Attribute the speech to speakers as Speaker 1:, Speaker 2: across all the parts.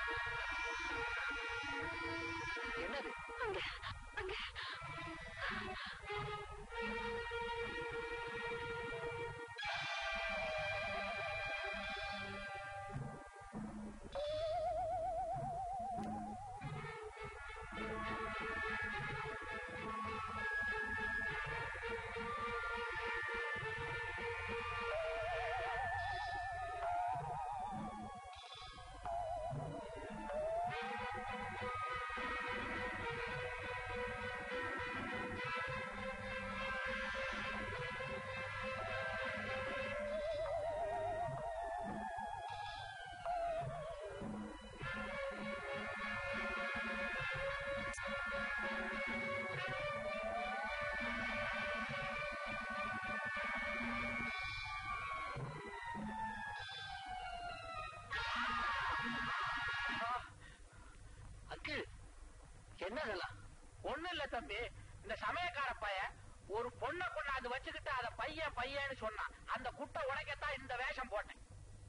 Speaker 1: என்னது
Speaker 2: அங்க அங்க
Speaker 1: அங்கிள் என்னதெல்லாம்
Speaker 3: ஒண்ணு இல்ல தம்பி இந்த சமயக்கார பையன் ஒரு பொண்ணை கொண்டாந்து வச்சுக்கிட்டு அத பையன் பையன்னு சொன்னான் அந்த குட்டை உடைக்கத்தான் இந்த வேஷம் போட்டேன்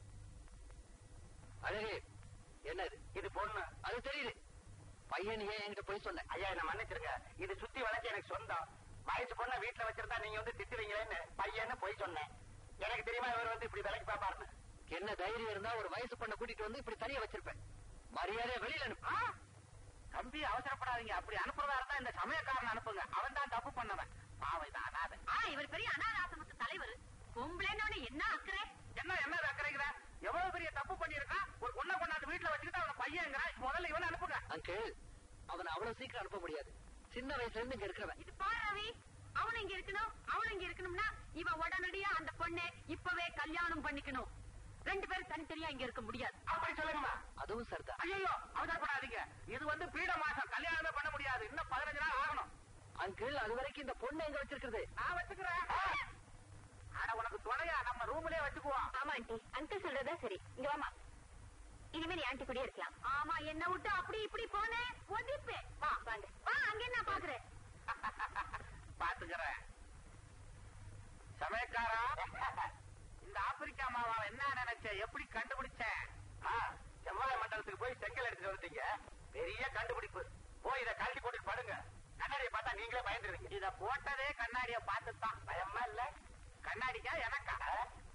Speaker 1: அழகே என்னது
Speaker 3: இது பொண்ணு
Speaker 1: அது தெரியுது பையன் ஏன் என்கிட்ட போய் சொன்ன
Speaker 3: ஐயா என்ன மன்னிச்சிருங்க இது சுத்தி வளைச்சு எனக்கு சொந்தம் வயசு பொண்ணை வீட்டுல வச்சிருந்தா நீங்க வந்து திட்டுவீங்களேன்னு பையன்னு போய் சொன்னேன் எனக்கு தெரியுமா இவர் வந்து இப்படி விலைக்கு பாப்பாருன்னு
Speaker 1: என்ன தைரியம் இருந்தா ஒரு வயசு பொண்ணை கூட்டிட்டு வந்து இப்படி தனியா வச்சிருப்பேன் மரியாதையா வெளியில அனுப்பு
Speaker 3: ஆ? தம்பி அவசரப்படாதீங்க அப்படி அனுப்புறதா இருந்தா இந்த சமயக்காரன் அனுப்புங்க அவன் தான் தப்பு பண்ணவன் பாவை தான் அனாதை
Speaker 2: ஆ இவர் பெரிய அனாதாசமத்து தலைவர் பொம்பளைன்னு என்ன அக்கறை
Speaker 3: என்ன என்ன அக்கறைங்கிற எவ்வளவு பெரிய தப்பு பண்ணிருக்கான் ஒரு பொண்ணை கொண்டாந்து வீட்டுல வச்சுக்கிட்டு அவன பையங்கிறான் முதல்ல இவனை அனுப்புங்க
Speaker 1: அங்கிள் அவனை அவ்வளவு சீக்கிரம் அனுப்ப முடியாது சின்ன வயசுல இருந்து இங்க இருக்கிறவன்
Speaker 2: இது பாரு ரவி அவன் இங்க இருக்கணும் அவன் இங்க இருக்கணும்னா இவன் உடனடியா அந்த பொண்ணை இப்பவே கல்யாணம் பண்ணிக்கணும் ரெண்டு பேரும் தனித்தனியா இங்க இருக்க முடியாது
Speaker 3: அப்படி சொல்லுங்கம்மா
Speaker 1: அதுவும் சரிதான்
Speaker 3: ஐயோ அவசரப்படாதீங்க இது வந்து பீட மாசம் கல்யாணமே பண்ண முடியாது இன்னும் பதினஞ்சு நாள் ஆகணும்
Speaker 1: அங்கிள் அது வரைக்கும் இந்த பொண்ணை எங்க வச்சிருக்கிறது
Speaker 3: நான் வச்சுக்கிறேன் ஆனா உனக்கு துணையா நம்ம ரூம்லயே வச்சுக்குவோம்
Speaker 2: ஆமா ஆண்டி அங்கிள் சொல்றதா சரி இங்க வாமா இனிமே நீ ஆண்டி கூடயே இருக்கலாம் ஆமா என்ன விட்டு அப்படி இப்படி போனேன் ஒதிப்பேன் வா வாங்க வா அங்க என்ன பாக்குறேன்
Speaker 3: பாத்துக்கிறேன் சமயக்காரா இந்த ஆப்பிரிக்கா மாவா என்ன நினைச்ச எப்படி கண்டுபிடிச்ச செவ்வாய் மண்டலத்துக்கு போய் செங்கல் எடுத்துட்டு வந்துட்டீங்க பெரிய கண்டுபிடிப்பு போய் இத கழட்டி போட்டு படுங்க கண்ணாடியை பார்த்தா நீங்களே பயந்துருவீங்க இத போட்டதே கண்ணாடிய பார்த்துதான் பயமா இல்ல கண்ணாடிக்கா எனக்கா